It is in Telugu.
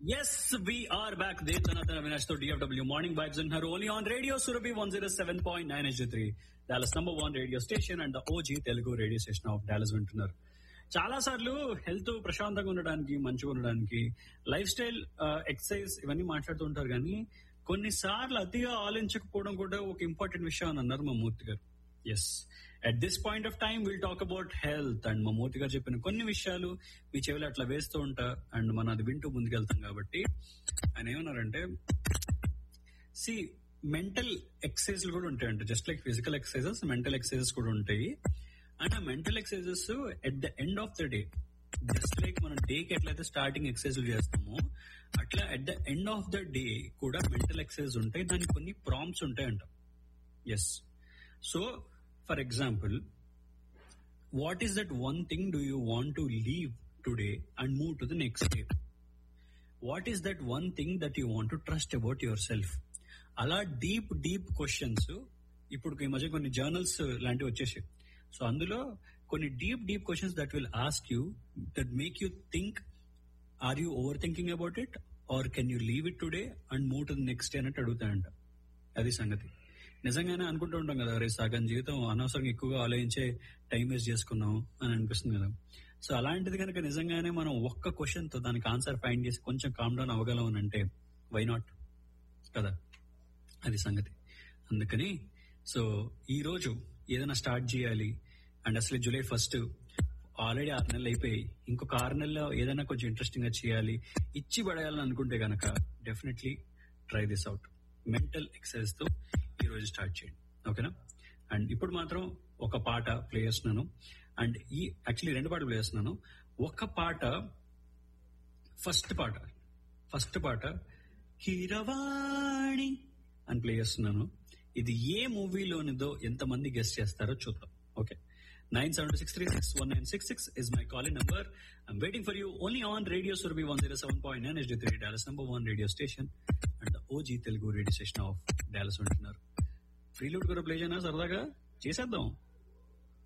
Yes, we are back. Devanathan Avinash to DFW Morning Vibes and her only on Radio Surabhi 107.9 HD3, Dallas number one radio station and the OG Telugu radio station of Dallas వింటున్నారు చాలా సార్లు హెల్త్ ప్రశాంతంగా ఉండడానికి మంచిగా ఉండడానికి లైఫ్ స్టైల్ ఎక్సర్సైజ్ ఇవన్నీ మాట్లాడుతూ ఉంటారు కానీ కొన్నిసార్లు అతిగా ఆలోచించకపోవడం కూడా ఒక ఇంపార్టెంట్ విషయం అని అన్నారు మా మూర్తి గారు yes at this point of time will talk about health and మా మూర్తి గారు చెప్పిన కొన్ని విషయాలు మీ చెవిలో అట్లా వేస్తూ ఉంటా అండ్ మనం అది వింటూ ముందుకెళ్తాం కాబట్టి ఆయన ఏమన్నారంటే సి మెంటల్ ఎక్సర్సైజ్ కూడా ఉంటాయంట just like physical exercises mental exercises కూడా ఉంటాయి అండ్ ఆ mental exercises at the end of the day just like మనం డేకి ఎట్లయితే స్టార్టింగ్ ఎక్సర్సైజ్ చేస్తామో అట్లా at the end of the day కూడా మెంటల్ ఎక్సర్సైజ్ ఉంటాయి దానికి కొన్ని ప్రాంప్ట్స్ ఉంటాయంట yes so for example what is that one thing do you want to leave today and move to the next day what is that one thing that you want to trust about yourself అలా డీప్ డీప్ క్వశ్చన్స్ ఇప్పుడు ఈ మధ్య కొన్ని జర్నల్స్ లాంటివి వచ్చేసాయి సో అందులో కొన్ని deep deep questions that will ask you that make you think are you overthinking about it or can you leave it today and move to the next day అన్నట్టు అడుగుతాయంట అది సంగతి నిజంగానే అనుకుంటూ ఉంటాం కదా రే సగం జీవితం అనవసరంగా ఎక్కువగా ఆలోచించే టైం వేస్ట్ చేసుకున్నాం అని అనిపిస్తుంది కదా సో అలాంటిది కనుక నిజంగానే మనం ఒక్క క్వశ్చన్ తో దానికి ఆన్సర్ ఫైండ్ చేసి కొంచెం కామ్ డౌన్ అవ్వగలం అని అంటే వై నాట్ కదా అది సంగతి అందుకని సో ఈ రోజు ఏదైనా స్టార్ట్ చేయాలి అండ్ అసలు జూలై ఫస్ట్ ఆల్రెడీ ఆరు నెలలు అయిపోయి ఇంకొక ఆరు నెలల్లో ఏదైనా కొంచెం ఇంట్రెస్టింగ్ గా చేయాలి ఇచ్చి పడేయాలని అనుకుంటే గనక definitely try this out mental exercise తో ఈ రోజు స్టార్ట్ చేయండి ఓకేనా అండ్ ఇప్పుడు మాత్రం ఒక పాట ప్లే చేస్తున్నాను అండ్ ఈ యాక్చువల్లీ రెండు పాటలు ప్లే చేస్తున్నాను ఒక పాట ఫస్ట్ పాట ఫస్ట్ పాట కీరవాణి అని ప్లే చేస్తున్నాను ఇది ఏ మూవీలోనిదో ఎంతమంది గెస్ట్ చేస్తారో చూద్దాం okay nine seven six three six one nine six six is my calling number I'm waiting for you only on radio Surabhi one zero seven point nine SD three Dallas number one radio station and OG Telugu radio station of Dallas ఉంటున్నారు ఫ్రీ లూట్ కూడా ప్లే చేయనా సరదాగా చేసేద్దాం